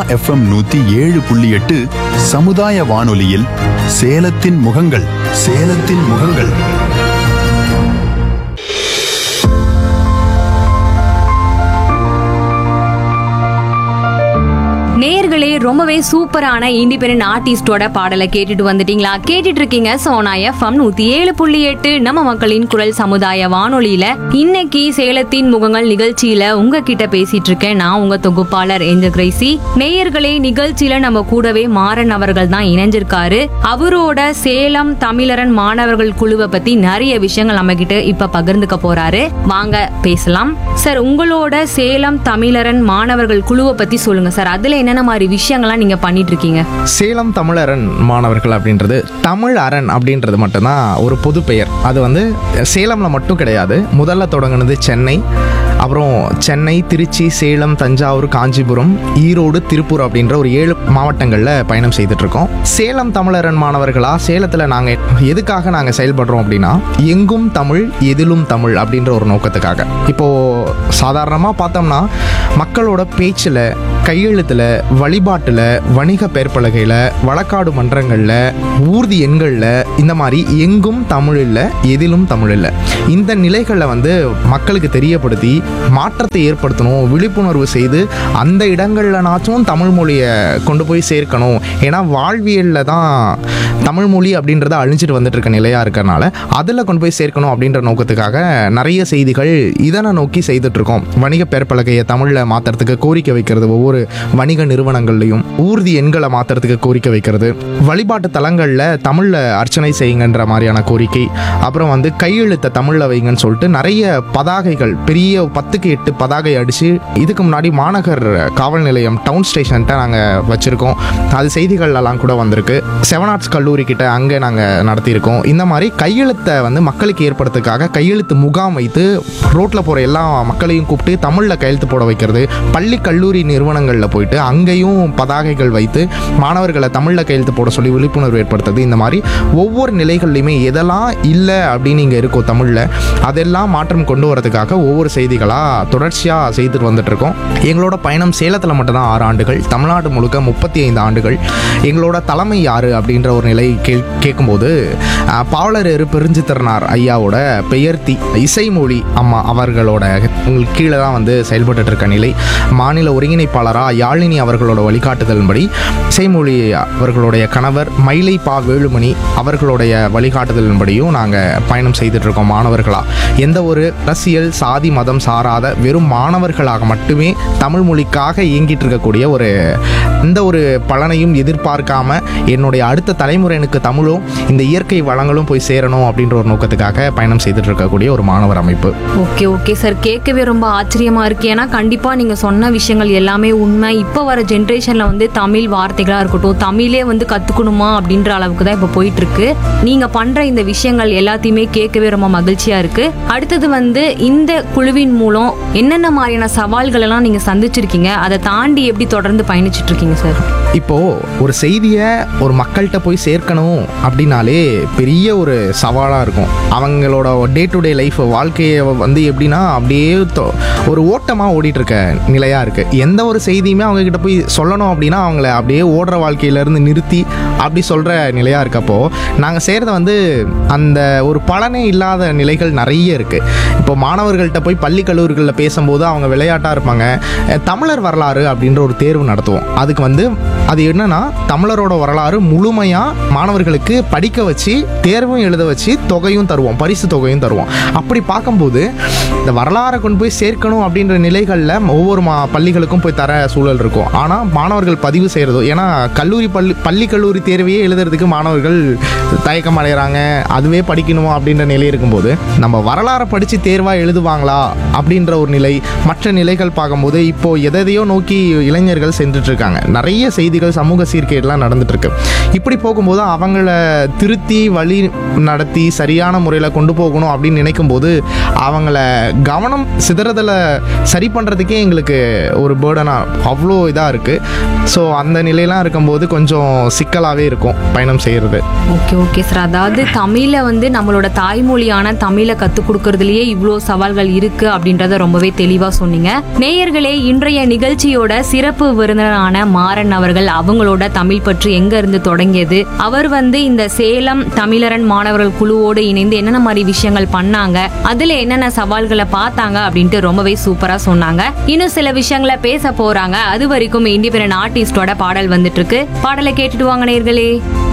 FM நூத்தி ஏழு புள்ளி எட்டு சமுதாய வானொலியில் சேலத்தின் முகங்கள் சேலத்தின் முகங்கள் நேர்களே ரொம்பவே சூப்பரான இண்டிபெண்டன்ட் ஆர்டிஸ்டோட பாடலை கேட்டுட்டு வந்துட்டீங்களா கேட்டுட்டு இருக்கீங்க சோனா எஃப்எம் நூத்தி ஏழு புள்ளி எட்டு நம்ம மக்களின் குரல் சமுதாய வானொலியில இன்னைக்கு சேலத்தின் முகங்கள் நிகழ்ச்சியில உங்ககிட்ட பேசிட்டு இருக்கேன் நான் உங்க தொகுப்பாளர் ஏஞ்சல் கிரேசி நேயர்களே நிகழ்ச்சியில நம்ம கூடவே மாறன் அவர்கள் தான் இணைஞ்சிருக்காரு அவரோட சேலம் தமிழரன் மாணவர்கள் குழுவை பத்தி நிறைய விஷயங்கள் நம்ம கிட்ட இப்ப பகிர்ந்துக்க போறாரு வாங்க பேசலாம் சார் உங்களோட சேலம் தமிழரன் மாணவர்கள் குழுவை பத்தி சொல்லுங்க சார் அதுல என்னென்ன மாதிரி விஷயங்கள்லாம் நீங்க பண்ணிட்டு இருக்கீங்க சேலம் தமிழரண் மாணவர்கள் அப்படின்றது தமிழ் அரண் அப்படின்றது மட்டும்தான் ஒரு பொது பெயர் அது வந்து சேலமில் மட்டும் கிடையாது முதல்ல தொடங்குனது சென்னை அப்புறம் சென்னை திருச்சி சேலம் தஞ்சாவூர் காஞ்சிபுரம் ஈரோடு திருப்பூர் அப்படின்ற ஒரு ஏழு மாவட்டங்களில் பயணம் செய்துட்டு இருக்கோம் சேலம் தமிழரன் மாணவர்களா சேலத்தில் நாங்கள் எதுக்காக நாங்கள் செயல்படுறோம் அப்படின்னா எங்கும் தமிழ் எதிலும் தமிழ் அப்படின்ற ஒரு நோக்கத்துக்காக இப்போது சாதாரணமாக பார்த்தோம்னா மக்களோட பேச்சில் கையெழுத்தில் வழிபாட்டில் வணிக பெயர்ப்பலகையில் வழக்காடு மன்றங்களில் ஊர்தி எண்களில் இந்த மாதிரி எங்கும் தமிழ் இல்லை எதிலும் தமிழ் இல்லை இந்த நிலைகளை வந்து மக்களுக்கு தெரியப்படுத்தி மாற்றத்தை ஏற்படுத்தணும் விழிப்புணர்வு செய்து அந்த இடங்கள்லனாச்சும் தமிழ் மொழியை கொண்டு போய் சேர்க்கணும் ஏன்னா வாழ்வியலில் தான் தமிழ் மொழி அப்படின்றத அழிஞ்சிட்டு வந்துட்டு இருக்க நிலையாக இருக்கறனால அதில் கொண்டு போய் சேர்க்கணும் அப்படின்ற நோக்கத்துக்காக நிறைய செய்திகள் இதனை நோக்கி செய்துட்டு இருக்கோம் வணிக பெயர்ப்பலகையை தமிழில் மாற்றுறதுக்கு கோரிக்கை வைக்கிறது ஒவ்வொரு வணிக நிறுவனங்கள்லையும் ஊர்தி எண்களை மாற்றுறதுக்கு கோரிக்கை வைக்கிறது வழிபாட்டு தலங்களில் தமிழில் அர்ச்சனை செய்யுங்கன்ற மாதிரியான கோரிக்கை அப்புறம் வந்து கையெழுத்தை தமிழில் வைங்கன்னு சொல்லிட்டு நிறைய பதாகைகள் பெரிய பத்துக்கு எட்டு பதாகை அடித்து இதுக்கு முன்னாடி மாநகர் காவல் நிலையம் டவுன் ஸ்டேஷன்ட்ட நாங்கள் வச்சுருக்கோம் அது செய்திகள்லாம் கூட வந்திருக்கு செவன் ஆர்ட்ஸ் கல்லூரி கிட்ட அங்கே நாங்கள் நடத்தியிருக்கோம் இந்த மாதிரி கையெழுத்தை வந்து மக்களுக்கு ஏற்படுறதுக்காக கையெழுத்து முகாம் வைத்து ரோட்டில் போகிற எல்லா மக்களையும் கூப்பிட்டு தமிழில் கையெழுத்து போட வைக்கிறது பள்ளி கல்லூரி நிறுவனங்களில் போயிட்டு அங்கேயும் பதாகைகள் வைத்து மாணவர்களை தமிழில் கையெழுத்து போட சொல்லி விழிப்புணர்வு ஏற்படுத்துறது இந்த மாதிரி ஒவ்வொரு நிலைகள்லையுமே எதெல்லாம் இல்லை அப்படின்னு இங்கே இருக்கோ தமிழில் அதெல்லாம் மாற்றம் கொண்டு வரதுக்காக ஒவ்வொரு செய்திகளாக தொடர்ச்சியாக செய்துட்டு வந்துட்டு இருக்கோம் எங்களோட பயணம் சேலத்தில் மட்டும்தான் ஆறு ஆண்டுகள் தமிழ்நாடு முழுக்க முப்பத்தி ஐந்து ஆண்டுகள் எங்களோட தலைமை யார் அப்படின்ற ஒரு நிலை கே கேட்கும்போது அஹ், பாவலரேறு பெருஞ்சித்திரனார் ஐயாவோட பெயர்த்தி இசைமொழி அம்மா அவர்களோட உங்களுக்கு கீழே தான் வந்து செயல்பட்டு இருக்க நிலை மாநில ஒருங்கிணைப்பாளராக யாழினி அவர்களோட வழிகாட்டுதலின்படி இசைமொழி அவர்களுடைய கணவர் மயிலை பா வேலுமணி அவர்களுடைய வழிகாட்டுதலின்படியும் நாங்கள் பயணம் செய்துட்டு இருக்கோம் மாணவர்களாக எந்த ஒரு அரசியல் சாதி மதம் சாராத வெறும் மாணவர்களாக மட்டுமே தமிழ் மொழிக்காக இயங்கிட்டு இருக்கக்கூடிய ஒரு எந்த ஒரு பலனையும் எதிர்பார்க்காம என்னுடைய அடுத்த தலைமுறையினுக்கு தமிழும் இந்த இயற்கை வளங்களும் போய் சேரணும் அப்படின்ற ஒரு நோக்கத்துக்காக பயணம் செய்துட்டு இருக்கக்கூடிய ஒரு மாணவர் அமைப்பு ஓகே ஓகே சார் கேட்கவே ரொம்ப ஆச்சரியமா இருக்கு ஏன்னா கண்டிப்பா நீங்க சொன்ன விஷயங்கள் எல்லாமே உண்மை இப்போ வர ஜென்ரேஷன்ல வந்து தமிழ் வார்த்தைகளா இருக்கட்டும் தமிழே வந்து கத்துக்கணுமா அப்படின்ற அளவுக்கு தான் இப்போ போயிட்டு இருக்கு நீங்க பண்ற இந்த விஷயங்கள் எல்லாத்தையுமே கேட்கவே ரொம்ப மகிழ்ச்சியா இருக்கு அடுத்தது வந்து இந்த குழுவின் மூலம் என்னென்ன மாதிரியான சவால்கள் எல்லாம் நீங்க சந்திச்சிருக்கீங்க அதை தாண்டி எப்படி தொடர்ந்து பயணிச்சிட்டு இருக்கீங்க சார் இப்போ ஒரு செய்தியை ஒரு மக்கள்கிட்ட போய் சேர்க்கணும் அப்படின்னாலே பெரிய ஒரு சவாலாக இருக்கும் அவங்களோட டே டு டே லைஃப் வாழ்க்கையை வந்து எப்படின்னா அப்படியே தொ- ஒரு ஓட்டமாக ஓடிட்டு இருக்க நிலையாக இருக்குது எந்த ஒரு செய்தியுமே அவங்க கிட்ட போய் சொல்லணும் அப்படின்னா அவங்கள அப்படியே ஓடுற வாழ்க்கையிலேருந்து நிறுத்தி அப்படி சொல்கிற நிலையாக இருக்கப்போ நாங்கள் செய்கிறத வந்து அந்த ஒரு பலனே இல்லாத நிலைகள் நிறைய இருக்குது இப்போ மாணவர்கள்ட்ட போய் பள்ளி கல்லூரிகளில் பேசும்போது அவங்க விளையாட்டாக இருப்பாங்க அஹ் தமிழர் வரலாறு அப்படின்ற ஒரு தேர்வு நடத்துவோம் அதுக்கு வந்து அது என்னன்னா தமிழரோட வரலாறு முழுமையாக மாணவர்களுக்கு படிக்க வச்சு தேர்வும் எழுத வச்சு தொகையும் தருவோம் பரிசு தொகையும் தருவோம் அப்படி பார்க்கும்போது இந்த வரலாறை கொண்டு போய் சேர்க்கணும் அப்படின்ற நிலைகளில் ஒவ்வொரு மா பள்ளிகளுக்கும் போய் தர சூழல் இருக்கும் ஆனால் மாணவர்கள் பதிவு செய்கிறதோ ஏன்னா கல்லூரி பள்ளி பள்ளி கல்லூரி தேர்வையே எழுதுறதுக்கு மாணவர்கள் தயக்கம் அடைகிறாங்க அதுவே படிக்கணுமா அப்படின்ற நிலை இருக்கும்போது நம்ம வரலாறை படித்து தேர்வாக எழுதுவாங்களா அப்படின்ற ஒரு நிலை மற்ற நிலைகள் பார்க்கும்போது இப்போ எதையோ நோக்கி இளைஞர்கள் சென்றுட்டு இருக்காங்க நிறைய செய்திகள் சமூக சீர்கேடுலாம் நடந்துட்டு இருக்கு இப்படி போகும்போது அவங்கள திருத்தி வழி நடத்தி சரியான முறையில் கொண்டு போகணும் அப்படின்னு நினைக்கும் போது அவங்கள கவனம் சிதறதில் சரி பண்ணுறதுக்கே எங்களுக்கு ஒரு பேர்டனாக அவ்வளோ இதாக இருக்குது ஸோ அந்த நிலையெல்லாம் இருக்கும்போது கொஞ்சம் சிக்கலாகவே இருக்கும் பயணம் செய்கிறது ஓகே ஓகே சார் அதாவது தமிழை வந்து நம்மளோட தாய்மொழியான தமிழை கற்றுக் கொடுக்கறதுலயே இவ்வளோ சவால்கள் இருக்கு அப்படின்னு அப்படின்றத ரொம்பவே தெளிவா சொன்னீங்க நேயர்களே இன்றைய நிகழ்ச்சியோட சிறப்பு விருந்தினரான மாறன் அவர்கள் அவங்களோட தமிழ் பற்று எங்க இருந்து தொடங்கியது அவர் வந்து இந்த சேலம் தமிழரன் மாணவர்கள் குழுவோடு இணைந்து என்னென்ன மாதிரி விஷயங்கள் பண்ணாங்க அதுல என்னென்ன சவால்களை பார்த்தாங்க அப்படின்ட்டு ரொம்பவே சூப்பரா சொன்னாங்க இன்னும் சில விஷயங்களை பேச போறாங்க அது வரைக்கும் இண்டிபெண்டன்ட் ஆர்டிஸ்டோட பாடல் வந்துட்டு இருக்கு பாடலை கேட்டுட்டு வாங்க நேயர்களே